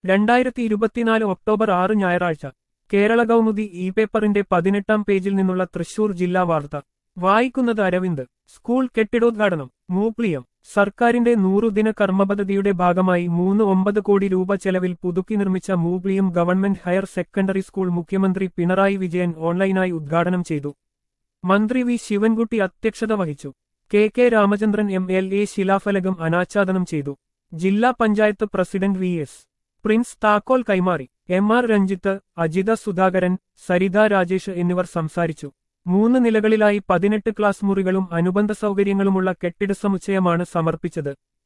രണ്ടായിരത്തി ഇരുപത്തിനാല് ഒക്ടോബർ ആറ് ഞായറാഴ്ച കേരള കൗമുദി ഇ പേപ്പറിന്റെ പതിനെട്ടാം പേജിൽ നിന്നുള്ള തൃശൂർ ജില്ലാ വാർത്ത വായിക്കുന്നത് അരവിന്ദ് സ്കൂൾ കെട്ടിടോദ്ഘാടനം മൂപ്ലിയം സർക്കാരിന്റെ നൂറുദിന കർമ്മപദ്ധതിയുടെ ഭാഗമായി മൂന്ന് ഒമ്പത് കോടി രൂപ ചെലവിൽ പുതുക്കി നിർമ്മിച്ച Mupliyam government higher secondary school മുഖ്യമന്ത്രി പിണറായി വിജയൻ ഓൺലൈനായി ഉദ്ഘാടനം ചെയ്തു മന്ത്രി വി ശിവൻകുട്ടി അധ്യക്ഷത വഹിച്ചു K K Ramachandran M L A ശിലാഫലകം അനാച്ഛാദനം ചെയ്തു ജില്ലാ panchayat president V S Prince താക്കോൽ കൈമാറി എം ആർ രഞ്ജിത്ത് അജിത സുധാകരൻ സരിത രാജേഷ് എന്നിവർ സംസാരിച്ചു മൂന്ന് നിലകളിലായി പതിനെട്ട് ക്ലാസ് മുറികളും അനുബന്ധ സൗകര്യങ്ങളുമുള്ള കെട്ടിട സമുച്ചയമാണ് സമർപ്പിച്ചത്